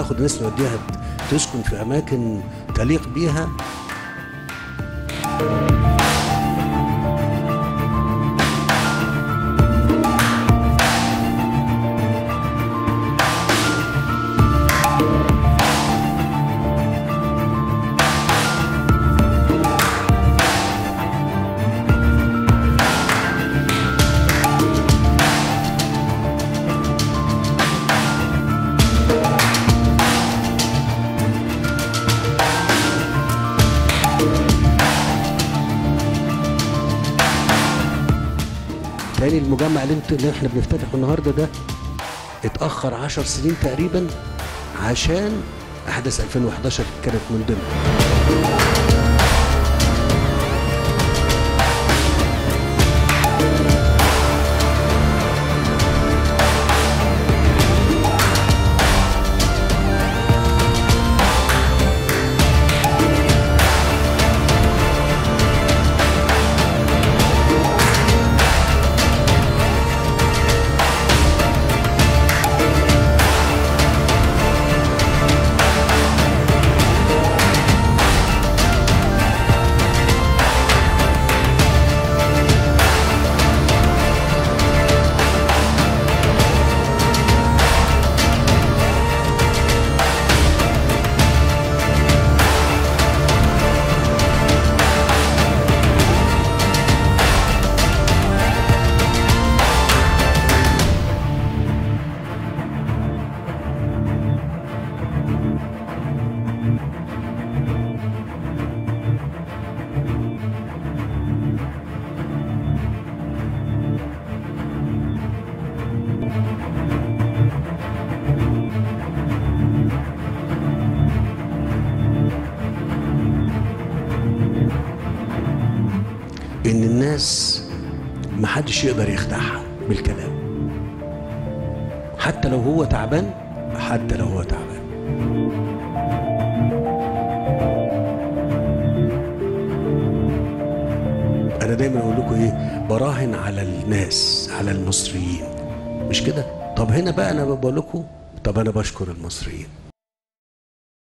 ناخد ناس نوديها تسكن في اماكن تليق بيها تاني المجمع اللي, انت اللي احنا بنفتتحه النهارده ده اتأخر عشر سنين تقريبا عشان أحداث 2011 كانت من ضمن ان الناس محدش يقدر يخدعها بالكلام حتى لو هو تعبان حتى لو هو تعبان انا دايما اقول لكم ايه براهن على الناس على المصريين مش كده طب هنا بقى انا بقول لكم طب انا بشكر المصريين